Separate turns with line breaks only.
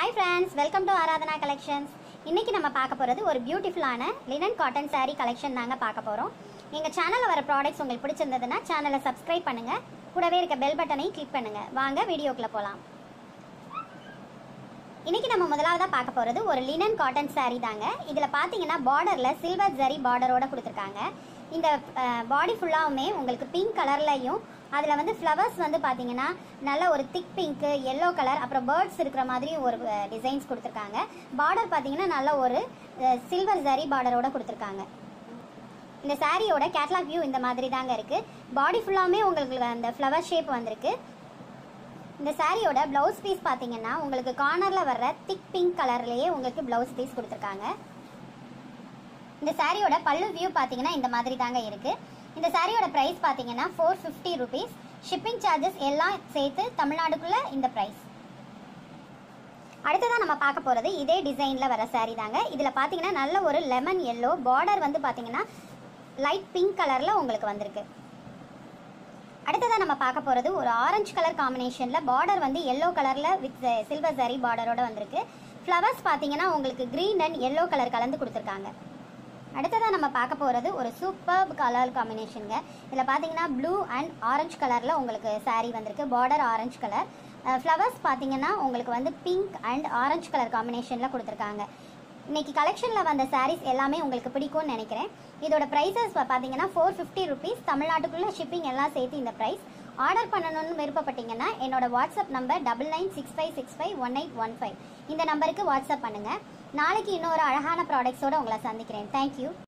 hi friends welcome to Aradhana collections இன்னைக்கு நம்ம பார்க்க போகிறது ஒரு பியூட்டிஃபுல்லான லினன் காட்டன் saree கலெக்ஷன் தாங்க பார்க்க போகிறோம் எங்கள் சேனலில் வர ப்ராடக்ட்ஸ் உங்களுக்கு பிடிச்சிருந்ததுன்னா சேனலை சப்ஸ்கிரைப் பண்ணுங்கள் கூடவே இருக்க பெல் பட்டனையும் கிளிக் பண்ணுங்கள் வாங்க வீடியோக்குள்ளே போகலாம் இன்னைக்கு நம்ம முதலாவதாக பார்க்க போகிறது ஒரு லினன் காட்டன் saree தாங்க இதில் பார்த்தீங்கன்னா பார்டரில் சில்வர் ஜரி பார்டரோட கொடுத்துருக்காங்க இந்த பாடி ஃபுல்லாவுமே உங்களுக்கு பிங்க் கலர்லையும் அதில் வந்து ஃப்ளவர்ஸ் வந்து பார்த்தீங்கன்னா நல்ல ஒரு திக் பிங்க்கு எல்லோ கலர் அப்புறம் பேர்ட்ஸ் இருக்கிற மாதிரியும் ஒரு டிசைன்ஸ் கொடுத்துருக்காங்க பார்டர் பார்த்தீங்கன்னா நல்ல ஒரு சில்வர் ஜரி பார்டரோட கொடுத்துருக்காங்க இந்த சாரியோட கேட்லாக் வியூ இந்த மாதிரி தாங்க இருக்குது பாடி ஃபுல்லாமே உங்களுக்கு அந்த ஃப்ளவர் ஷேப் வந்திருக்கு இந்த சாரியோட ப்ளவுஸ் பீஸ் பார்த்தீங்கன்னா உங்களுக்கு கார்னரில் வர்ற திக் பிங்க் கலர்லேயே உங்களுக்கு ப்ளவுஸ் பீஸ் கொடுத்துருக்காங்க இந்த சாரியோட பல்லு வியூ பார்த்தீங்கன்னா இந்த மாதிரி தாங்க இருக்குது இந்த சாரியோட ப்ரைஸ் பார்த்தீங்கன்னா four fifty rupees shipping charges எல்லாம் சேர்த்து தமிழ்நாடுக்குள்ளே இந்த ப்ரைஸ் அடுத்ததான் நம்ம பார்க்க போகிறது இதே டிசைனில் வர saree தாங்க இதில் பார்த்தீங்கன்னா நல்ல ஒரு லெமன் எல்லோ பார்டர் வந்து பார்த்தீங்கன்னா லைட் பிங்க் கலரில் உங்களுக்கு வந்திருக்கு அடுத்ததாக நம்ம பார்க்க போகிறது ஒரு ஆரஞ்சு கலர் காம்பினேஷனில் பார்டர் வந்து எல்லோ கலரில் வித் சில்வர் சரி பார்டரோட வந்திருக்கு ஃப்ளவர்ஸ் பார்த்தீங்கன்னா உங்களுக்கு க்ரீன் அண்ட் எல்லோ கலர் கலந்து கொடுத்துருக்காங்க அடுத்ததாக நம்ம பார்க்க போகிறது ஒரு சூப்பர் கலர் காம்பினேஷனுங்க இதில் பார்த்தீங்கன்னா ப்ளூ அண்ட் ஆரஞ்சு கலரில் உங்களுக்கு saree வந்திருக்கு பார்டர் ஆரஞ்சு கலர் ஃப்ளவர்ஸ் பார்த்தீங்கன்னா உங்களுக்கு வந்து பிங்க் அண்ட் ஆரஞ்சு கலர் காம்பினேஷனில் கொடுத்துருக்காங்க இன்னைக்கு கலெக்ஷனில் வந்த sarees எல்லாமே உங்களுக்கு பிடிக்கும்னு நினைக்கிறேன் இதோட ப்ரைஸஸ் பார்த்தீங்கன்னா ஃபோர் ஃபிஃப்டி ருபீஸ் தமிழ்நாட்டுக்குள்ளே ஷிப்பிங் எல்லாம் சேர்த்து இந்த ப்ரைஸ் ஆர்டர் பண்ணணும்னு விருப்பப்பட்டீங்கன்னா என்னோட WhatsApp number double nine six five six five one eight one five இந்த நம்பருக்கு வாட்ஸ்அப் பண்ணுங்கள் நாளைக்கு இன்னொரு அழகான ப்ராடக்ட்ஸோட உங்களை சந்திக்கிறேன் தேங்க்யூ